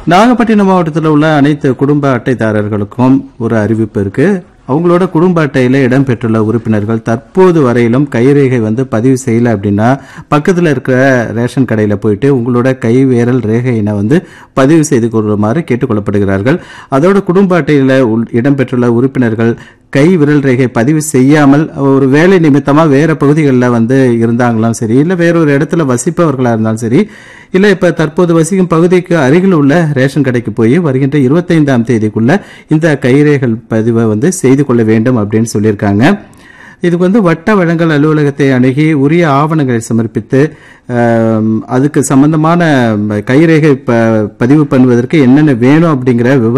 நாகப்பட்டினம் மாவட்டத்தில் உள்ள அனைத்து குடும்ப அட்டைதாரர்களுக்கும் ஒரு அறிவிப்பு இருக்கு அவங்களோட குடும்ப அட்டையில இடம்பெற்றுள்ள உறுப்பினர்கள் தற்போது வரையிலும் கைரேகை வந்து பதிவு செய்யல அப்படின்னா பக்கத்துல இருக்கிற ரேஷன் கடையில போயிட்டு உங்களோட கை விரல் ரேகையினை வந்து பதிவு செய்து கொள்ளுமாறு கேட்டுக்கொள்ளப்படுகிறார்கள் அதோட குடும்ப அட்டையில உள்- இடம்பெற்றுள்ள உறுப்பினர்கள் கை விரல் ரேகை பதிவு செய்யாமல் ஒரு வேலை நிமித்தமா வேற பகுதிகளில் வந்து இருந்தாங்களாம் சரி இல்ல வேற ஒரு இடத்துல வசிப்பவர்களா இருந்தாலும் சரி இல்ல இப்ப தற்போது வசிக்கும் பகுதிக்கு அருகில் உள்ள ரேஷன் கடைக்கு போய் வருகின்ற இருபத்தைந்தாம் தேதிக்குள்ள இந்த கைரேகை பதிவை வந்து செய்து கொள்ள வேண்டும் அப்படின்னு சொல்லியிருக்காங்க இதுக்கு வந்து வட்ட வழங்கல் அலுவலகத்தை அணுகி உரிய ஆவணங்களை சமர்ப்பித்து ஆம், அதுக்கு சம்பந்தமான கைரேகை ப- பதிவு பண்ணுவதற்கு என்னென்ன வேணும் அப்படிங்கிற விவரம்